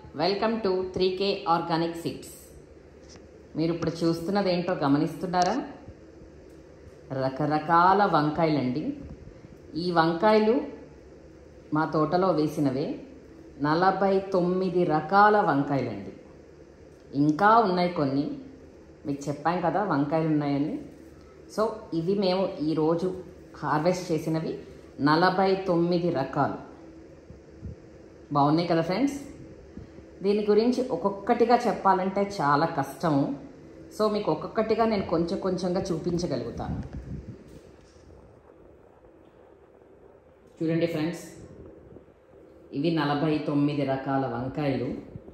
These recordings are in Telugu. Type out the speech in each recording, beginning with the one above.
welcome to three K organic seeds మీరు ఇప్పుడు చూస్తున్నది ఏంటో గమనిస్తున్నారా రకరకాల వంకాయలండి ఈ వంకాయలు మా తోటలో వేసినవే నలభై తొమ్మిది రకాల వంకాయలండి ఇంకా ఉన్నాయి కొన్ని మీకు చెప్పాం కదా వంకాయలు ఉన్నాయని సో ఇవి మేము ఈరోజు హార్వెస్ట్ చేసినవి నలభై తొమ్మిది రకాలు బాగున్నాయి కదా ఫ్రెండ్స్ దీని గురించి ఒక్కొక్కటిగా చెప్పాలంటే చాలా కష్టము సో మీకు ఒక్కొక్కటిగా నేను కొంచెం కొంచెంగా చూపించగలుగుతాను చూడండి ఫ్రెండ్స్ ఇవి నలభై తొమ్మిది రకాల వంకాయలు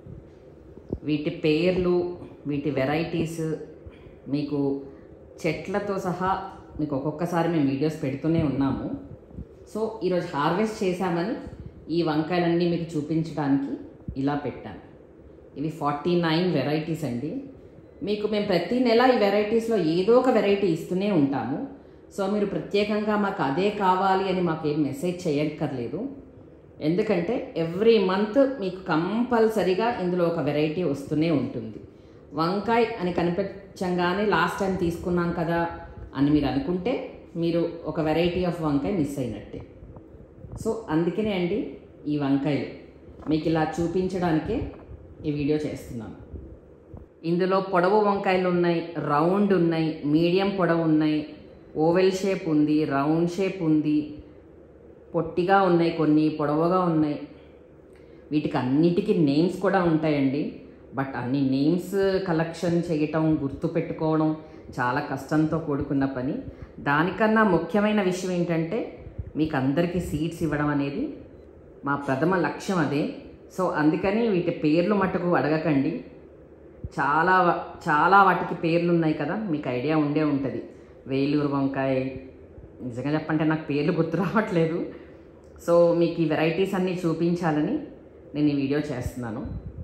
వీటి పేర్లు వీటి వెరైటీస్ మీకు చెట్లతో సహా మీకు ఒక్కొక్కసారి మేము వీడియోస్ పెడుతూనే ఉన్నాము సో ఈరోజు హార్వెస్ట్ చేశామని ఈ వంకాయలన్నీ మీకు చూపించడానికి ఇలా పెట్టాను ఇవి ఫార్టీ నైన్ వెరైటీస్ అండి మీకు మేము ప్రతి నెల ఈ వెరైటీస్లో ఏదో ఒక వెరైటీ ఇస్తూనే ఉంటాము సో మీరు ప్రత్యేకంగా మాకు అదే కావాలి అని మాకు ఏం మెసేజ్ చేయక్కర్లేదు ఎందుకంటే ఎవ్రీ మంత్ మీకు కంపల్సరీగా ఇందులో ఒక వెరైటీ వస్తూనే ఉంటుంది వంకాయ అని కనిపించంగానే లాస్ట్ టైం తీసుకున్నాం కదా అని మీరు అనుకుంటే మీరు ఒక వెరైటీ ఆఫ్ వంకాయ మిస్ అయినట్టే సో అందుకనే అండి ఈ వంకాయలు మీకు ఇలా చూపించడానికే ఈ వీడియో చేస్తున్నాను ఇందులో పొడవు వంకాయలు ఉన్నాయి రౌండ్ ఉన్నాయి మీడియం పొడవు ఉన్నాయి ఓవెల్ షేప్ ఉంది రౌండ్ షేప్ ఉంది పొట్టిగా ఉన్నాయి కొన్ని పొడవుగా ఉన్నాయి వీటికి అన్నిటికీ నేమ్స్ కూడా ఉంటాయండి బట్ అన్ని నేమ్స్ కలెక్షన్ చేయటం గుర్తు పెట్టుకోవడం చాలా కష్టంతో కూడుకున్న పని దానికన్నా ముఖ్యమైన విషయం ఏంటంటే మీకు అందరికీ సీట్స్ ఇవ్వడం అనేది మా ప్రథమ లక్ష్యం అదే సో అందుకని వీటి పేర్లు మట్టుకు అడగకండి చాలా వ- చాలా వాటికి పేర్లు ఉన్నాయి కదా మీకు ఐడియా ఉండే ఉంటుంది వేలూరు వంకాయ నిజంగా చెప్పంటే నాకు పేర్లు గుర్తు రావట్లేదు సో మీకు ఈ వెరైటీస్ అన్నీ చూపించాలని నేను ఈ వీడియో చేస్తున్నాను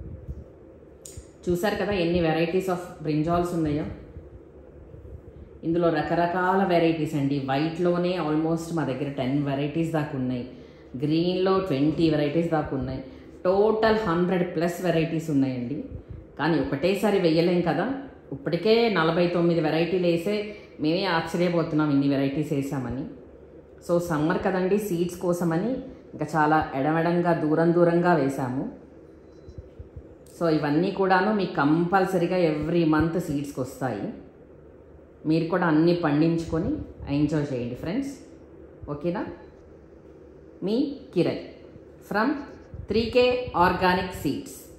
చూసారు కదా ఎన్ని వెరైటీస్ ఆఫ్ బ్రింజాల్స్ ఉన్నాయో ఇందులో రకరకాల వెరైటీస్ అండి వైట్లోనే ఆల్మోస్ట్ మా దగ్గర టెన్ వెరైటీస్ దాకా ఉన్నాయి గ్రీన్లో ట్వంటీ వెరైటీస్ దాకా ఉన్నాయి టోటల్ హండ్రెడ్ ప్లస్ వెరైటీస్ ఉన్నాయండి కానీ ఒకటేసారి వెయ్యలేం కదా ఇప్పటికే నలభై తొమ్మిది వెరైటీలు వేసే మేమే ఆశ్చర్యపోతున్నాం ఇన్ని వెరైటీస్ వేసామని సో సమ్మర్ కదండి సీడ్స్ కోసమని ఇంకా చాలా ఎడమెడంగా దూరం దూరంగా వేసాము సో ఇవన్నీ కూడాను మీకు కంపల్సరీగా ఎవ్రీ మంత్ సీడ్స్కి వస్తాయి మీరు కూడా అన్నీ పండించుకొని ఎంజాయ్ చేయండి ఫ్రెండ్స్ ఓకేనా మీ Kiran from three K organic seeds